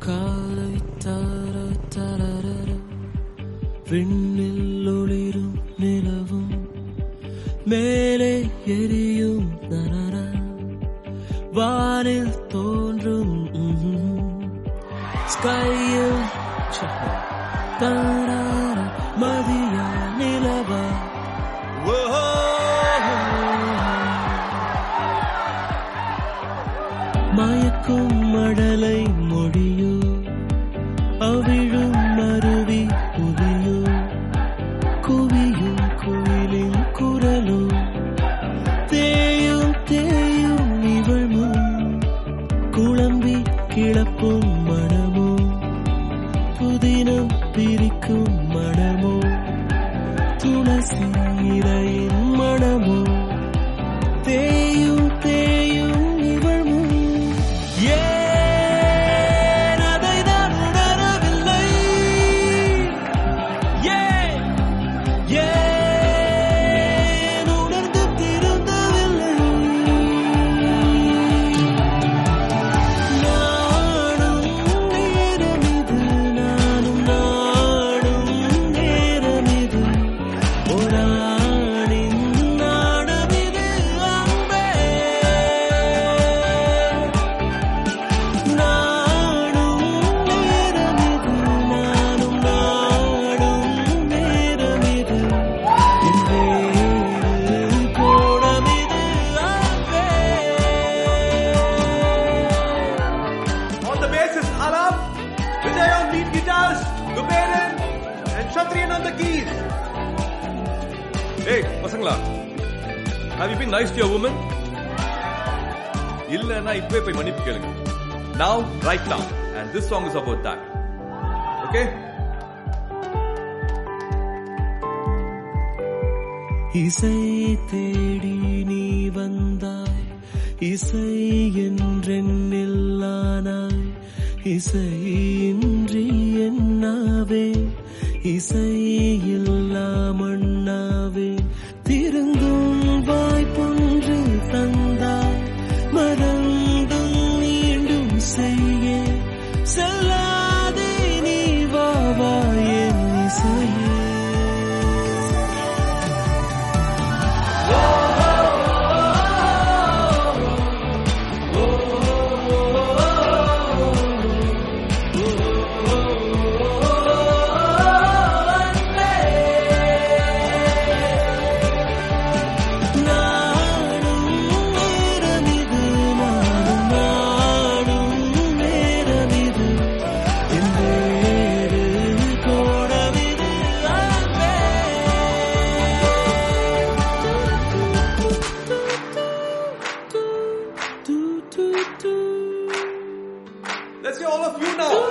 காலை தர தரர விண்ணில் ஒளிரும் நிலவும் மேலே எரியும் தரர வானில் தோன்றும் ஸ்கையில் தரர மதிய நிலவா மயக்கும் மடலை மொழியோ அவிழும் அருவி புதியோ குவியும் குயிலின் குரலோ தேயும் தேயும் இவள் முன் குழம்பி கிளப்பும் மனமோ புதினம் பிரிக்கும் மனமோ துளசி இலையின் மனமோ தேயும் தேயும் இவள் முன் ஏன் அதை நான் உணரவில்லை ஏன் ஏன் உணர்ந்து திருந்தவில்லை நானும் நேரமிது நானும் நானும் நேரமிது ஒராணின் நாடமிது அன்பே நானும் நேரமிது நானும் நாடும் நேரமிது என் வேறு கோணமிது அன்பே On the bass is Alam, Vijay on lead guitars, Guberan, and Kshatriyan on the keys. Hey, பசங்களா have you been nice to your woman? இல்லன்னா இப்பவே போய் மன்னிப்பு கேளுங்க now right now and this song is about that okay இசை தேடி நீ வந்தாய் இசை என்றெண்ணில்லானாய் இசையின்றி என்னாவே இசை இல்லா மண்ணாவே திருந்தும் வாய்ப்பொன்று தந்தாய் மறந்தும் மீண்டும் செய்ய செல்லாதே நீ வா வா என் இசையே நாடும் நேரமிது நாடும் நாடும் நேரமிது என் வேறு கோணமிது அன்பே let's hear all of you now